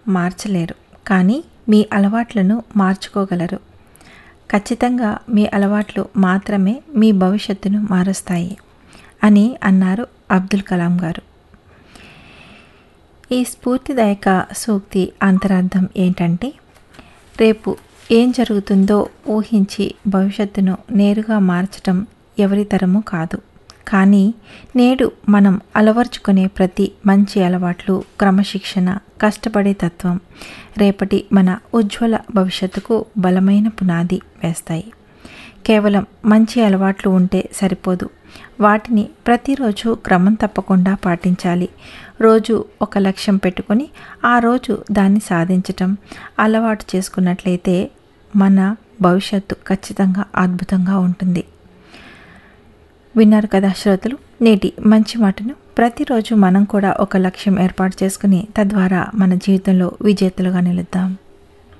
మార్చలేరు కానీ మీ అలవాట్లను మార్చుకోగలరు ఖచ్చితంగా మీ అలవాట్లు మాత్రమే మీ భవిష్యత్తును మారుస్తాయి అని అన్నారు అబ్దుల్ కలాం గారు ఈ స్ఫూర్తిదాయక సూక్తి అంతరార్థం ఏంటంటే రేపు ఏం జరుగుతుందో ఊహించి భవిష్యత్తును నేరుగా మార్చటం ఎవరి తరము కాదు కానీ నేడు మనం అలవర్చుకునే ప్రతి మంచి అలవాట్లు క్రమశిక్షణ కష్టపడే తత్వం రేపటి మన ఉజ్వల భవిష్యత్తుకు బలమైన పునాది వేస్తాయి కేవలం మంచి అలవాట్లు ఉంటే సరిపోదు వాటిని ప్రతిరోజు క్రమం తప్పకుండా పాటించాలి రోజు ఒక లక్ష్యం పెట్టుకొని ఆ రోజు దాన్ని సాధించటం అలవాటు చేసుకున్నట్లయితే మన భవిష్యత్తు ఖచ్చితంగా అద్భుతంగా ఉంటుంది విన్నారు కదా శ్రోతలు నేటి మంచి మాటను ప్రతిరోజు మనం కూడా ఒక లక్ష్యం ఏర్పాటు చేసుకుని తద్వారా మన జీవితంలో విజేతలుగా నిలుద్దాం